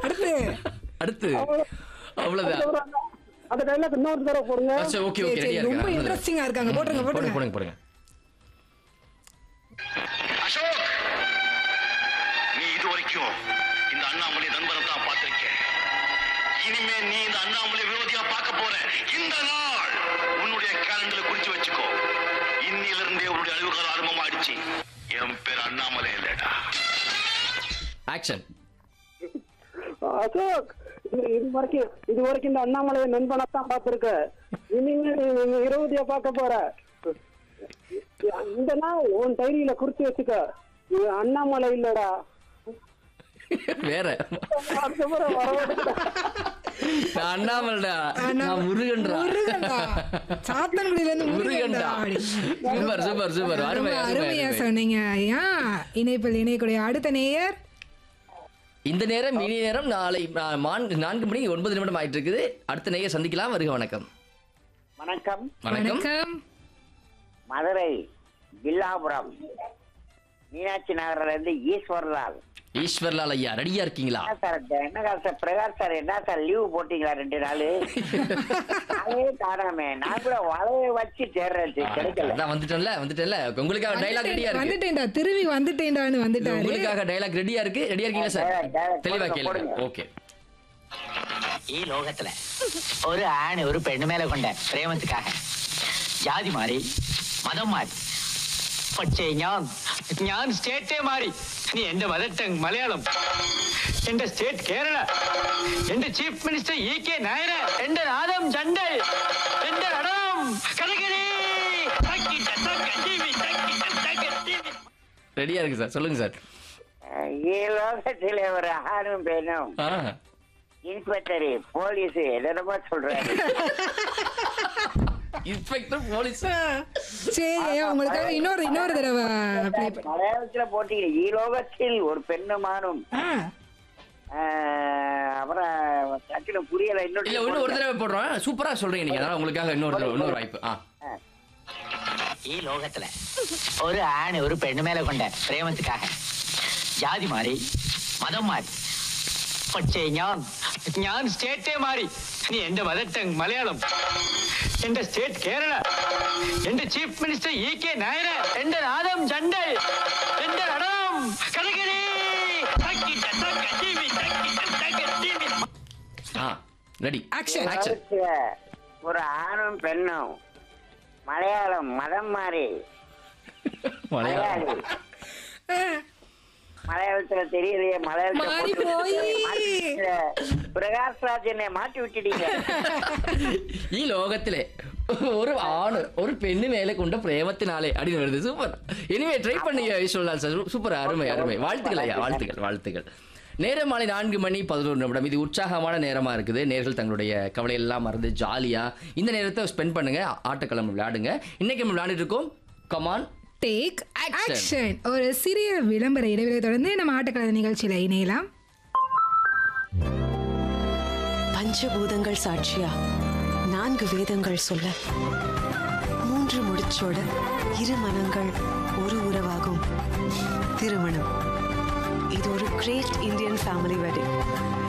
அடுத்து அடுத்து அவ்வளவுதான் அதுக்கப்புறம் அந்த- அந்த டைலாக் இன்னொரு தடவை போடுங்க சரி ஓகே சரி, ஓகே சரி, ரெடியா ரொம்ப இருக்கேன் இன்ட்ரெஸ்டிங்கா இருக்காங்க போட்டுருங்க போடுங்க போட்டுருங்க போடுங்க போடுங்க அசோக் நீ இதுவரைக்கும் இந்த அண்ணாமலை நண்பரை தான் பார்த்திருக்க இனிமே நீ இந்த அண்ணாமலை விரோதியா பார்க்க போற இந்த நாள் உன்னுடைய கேலண்டர்ல குறிச்சு வச்சுக்கோ இன்னில இருந்தே உன்னுடைய அழிவுகால ஆரம்பமாயிடுச்சு என் பேர் அண்ணாமலை இல்லடா ஆக்ஷன் அசோக் இது இது வரைக்கும் இது வரைக்கும் இந்த அண்ணாமலை நண்பனை தான் பார்த்திருக்க இனிமே நீ இருபதியா பார்க்க போற இந்த நாள் உன் டைரியில குறிச்சு வச்சுக்க இது அண்ணாமலை இல்லடா வேற அதுக்கப்புறம் வரவேற்க நான் அண்ணாமலைடா நான் முருகன்டா முருகன்டா சாத்தன்குடியில இருந்து முருகன்டா முருகன்டா அப்படி. சூப்பர் சூப்பர் சூப்பர் ரொம்ப அருமை அருமை அருமையா அருமை. சொன்னீங்க ஐயா இணைப்பில் இணையக்கூடிய அடுத்த நேயர் இந்த நேரம் இனி நேரம் நாளை நா- மான்- நான்கு மணி ஒன்பது நிமிடம் ஆயிட்டு இருக்குது அடுத்த நேரம் சந்திக்கலாம் வருக வணக்கம் வணக்கம் வணக்கம் வணக்கம் மதுரை வில்லாபுரம் மீனாட்சி நகர்ல இருந்து ஈஸ்வர்லால் ஈஸ்வர்லால் ஐயா ரெடியா இருக்கீங்களா என்ன சார் இந்த- என்ன சார் பிரகாஷ் சார் என்ன சார் லீவு போட்டீங்களா ரெண்டு நாள் அதே காணாமே நான் கூட வலைய வச்சு தேடுறேன் கிடைக்கல அதான் வந்துட்டேன்ல வந்துட்டேன்ல உங்களுக்காக டைலாக் ரெடியா இருக்கு வந்துட்டேன்டா திரும்பி வந்துட்டேன்டான்னு இது வந்துட்டாரு உங்களுக்காக டைலாக் ரெடியா இருக்கு ரெடியா இருக்கீங்களா சார் Dialogue, dialogue. தெளிவா போடுங்க, கேளுங்க போடுங்க. ஓகே ഈ ലോകത്തില് ഒരു ആണ് ഒരു പെണ്ണുമേലെ കൊണ്ട് പ്രേമത്തിക്കാக ജാതി മാറി മതം മാറി പക്ഷേ ഞാൻ ഞാൻ സ്റ്റേറ്റേ മാറി നീ എന്റെ മദർ ടങ് മലയാളം എന്റെ സ്റ്റേറ്റ് കേരള എന്റെ chief minister E K Nair എന്റെ നാദം ചണ്ടൽ എന്റെ നടനം കഥകളി തക്കിട്ട തക്ക ജീവി, തക്കിട്ട തക്ക ജീവി. ரெடியா இருக்கு சார் சொல்லுங்க சார் ഈ ലോകത്തിലെ ஒரு ஆணும் பெண்ணும் ஆ இன்ஸ்பெக்டர் போலீஸ் என்னென்னமோ சொல்றாரு இன்ஸ்பெக்டர் போலீஸ் சரி ஐயா உங்களுக்காக இன்னொரு இன்னொரு தடவை ப்ளே மலையாளத்துல போட்டீங்க ஈ லோகத்தில் ஒரு பெண்ணும் ஆணும் ஆஹ், அப்புறம் டக்குனு புரியல இல்ல இன்னொரு இன்னும் ஒரு தடவை போடுறோம் சூப்பரா சொல்றீங்க நீங்க அதனால உங்களுக்காக இன்னொரு தடவை, இன்னொரு வாய்ப்பு ஆ ഈ ലോകത്തില് ഒരു ആണ് ഒരു പെണ്ണുമേലെ കൊണ്ട് പ്രേമത്തിക്കാக ജാതി മാറി മതം മാറി പക്ഷേ ഞാൻ ഞാൻ സ്റ്റേറ്റേ മാറി നീ എന്റെ മദർ ടങ് മലയാളം എന്റെ സ്റ്റേറ്റ് കേരള എന്റെ chief minister E K Nair എന്റെ നാദം ചണ്ടൽ എന്റെ നടനം കഥകളി തക്കിട്ട തക്ക ജീവി, തക്കിട്ട തക്ക ജീവി. ஆ ரெடி ஆக்ஷன் ஆக்ஷன் உலகத்துல ஒரு ஆணும் பெண்ணும் மலையாளம் மதம் மாறி மலையாளம் மலையாளி மலையாளத்துல தெரியலையே மலையாளத்துல மாறி போட்டு போய். விட்டுட்டீங்க. பிரகாஷ் ராஜ் என்னை மாட்டி விட்டுட்டீங்க ഈ ലോകത്തിലെ ஒரு ஆண் ஒரு பெண்ணு மேலே கொண்ட பிரேமத்தினாலே அப்படின்னு வருது சூப்பர் இனிமே ட்ரை பண்ணீங்க ஈஸ்வரலால் சார் சூப்பர் அருமை அருமை வாழ்த்துக்கள் ஐயா வாழ்த்துக்கள் வாழ்த்துக்கள் நேரம் மாலை நான்கு மணி பதினோரு நிமிடம் இது உற்சாகமான நேரமா இருக்குது நேர்கள் தங்களுடைய கவலை எல்லாம் மறந்து ஜாலியா இந்த நேரத்தை ஸ்பெண்ட் பண்ணுங்க ஆட்டக்கிழமை விளையாடுங்க இன்னைக்கு நம்ம விளையாடிட்டு இருக்கோம் கமான் டேக் Action. ஆக்ஷன் ஒரு சிறிய விளம்பர இடைவெளியை தொடர்ந்து நம்ம ஆட்டக்கலை நிகழ்ச்சியில இணையலாம் பஞ்சபூதங்கள் சாட்சியா நான்கு வேதங்கள் சொல்ல மூன்று முடிச்சோட இரு மனங்கள் ஒரு உறவாகும் திருமணம் இது ஒரு கிரேட் இந்தியன் ஃபேமிலி வெட்டிங்